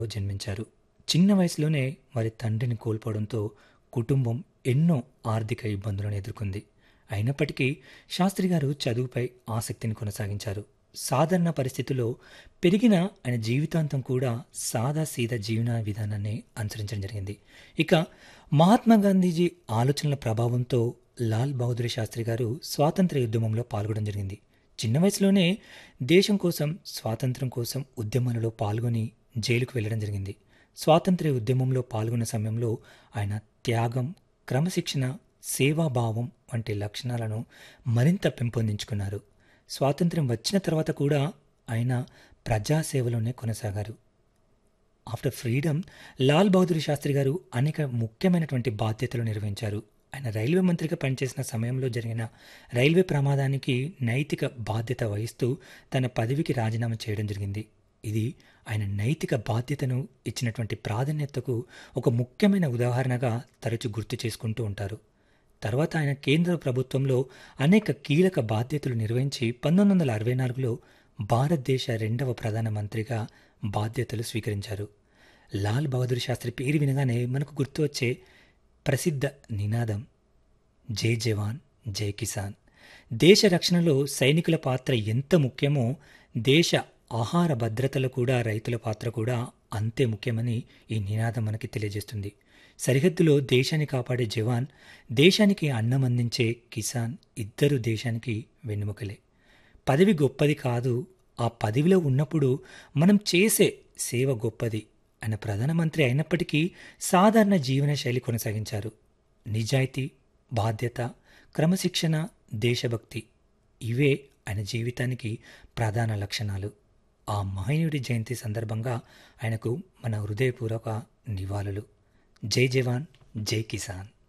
జన్మించారు చిన్న వయసులోనే వారి తండ్రిని కోల్పోవడంతో కుటుంబం ఎన్నో ఆర్థిక ఇబ్బందులను ఎదుర్కొంది అయినప్పటికీ శాస్త్రి గారు చదువుపై ఆసక్తిని కొనసాగించారు సాధారణ పరిస్థితుల్లో పెరిగిన ఆయన జీవితాంతం కూడా సాదా సీదా జీవన విధానాన్ని అనుసరించడం జరిగింది ఇక మహాత్మా గాంధీజీ ఆలోచనల ప్రభావంతో లాల్ బహదూర్ శాస్త్రి గారు స్వాతంత్ర ఉద్యమంలో పాల్గొనడం జరిగింది చిన్న వయసులోనే దేశం కోసం స్వాతంత్రం కోసం ఉద్యమాలలో పాల్గొని జైలుకు వెళ్ళడం జరిగింది స్వాతంత్ర్య ఉద్యమంలో పాల్గొన్న సమయంలో ఆయన త్యాగం క్రమశిక్షణ సేవాభావం వంటి లక్షణాలను మరింత పెంపొందించుకున్నారు స్వాతంత్ర్యం వచ్చిన తర్వాత కూడా ఆయన ప్రజాసేవలోనే కొనసాగారు ఆఫ్టర్ ఫ్రీడమ్ లాల్ బహదూర్ శాస్త్రి గారు అనేక ముఖ్యమైనటువంటి బాధ్యతలు నిర్వహించారు ఆయన రైల్వే మంత్రిగా పనిచేసిన సమయంలో జరిగిన రైల్వే ప్రమాదానికి నైతిక బాధ్యత వహిస్తూ తన పదవికి రాజీనామా చేయడం జరిగింది ఇది ఆయన నైతిక బాధ్యతను ఇచ్చినటువంటి ప్రాధాన్యతకు ఒక ముఖ్యమైన ఉదాహరణగా తరచు గుర్తు చేసుకుంటూ ఉంటారు తర్వాత ఆయన కేంద్ర ప్రభుత్వంలో అనేక కీలక బాధ్యతలు నిర్వహించి పంతొమ్మిది వందల అరవై నాలుగులో భారతదేశ రెండవ ప్రధానమంత్రిగా బాధ్యతలు స్వీకరించారు లాల్ బహదూర్ శాస్త్రి పేరు వినగానే మనకు గుర్తు వచ్చే ప్రసిద్ధ నినాదం జై జవాన్ జై కిసాన్ దేశ రక్షణలో సైనికుల పాత్ర ఎంత ముఖ్యమో దేశ ఆహార భద్రతలో కూడా రైతుల పాత్ర కూడా అంతే ముఖ్యమని ఈ నినాదం మనకి తెలియజేస్తుంది సరిహద్దులో దేశాన్ని కాపాడే జవాన్ దేశానికి అన్నం అందించే కిసాన్ ఇద్దరు దేశానికి వెన్నెముకలే పదవి గొప్పది కాదు ఆ పదవిలో ఉన్నప్పుడు మనం చేసే సేవ గొప్పది ఆయన ప్రధానమంత్రి అయినప్పటికీ సాధారణ జీవన శైలి కొనసాగించారు నిజాయితీ బాధ్యత క్రమశిక్షణ దేశభక్తి ఇవే ఆయన జీవితానికి ప్రధాన లక్షణాలు ఆ మహనీయుడి జయంతి సందర్భంగా ఆయనకు మన హృదయపూర్వక నివాళులు జై జవాన్ జై కిసాన్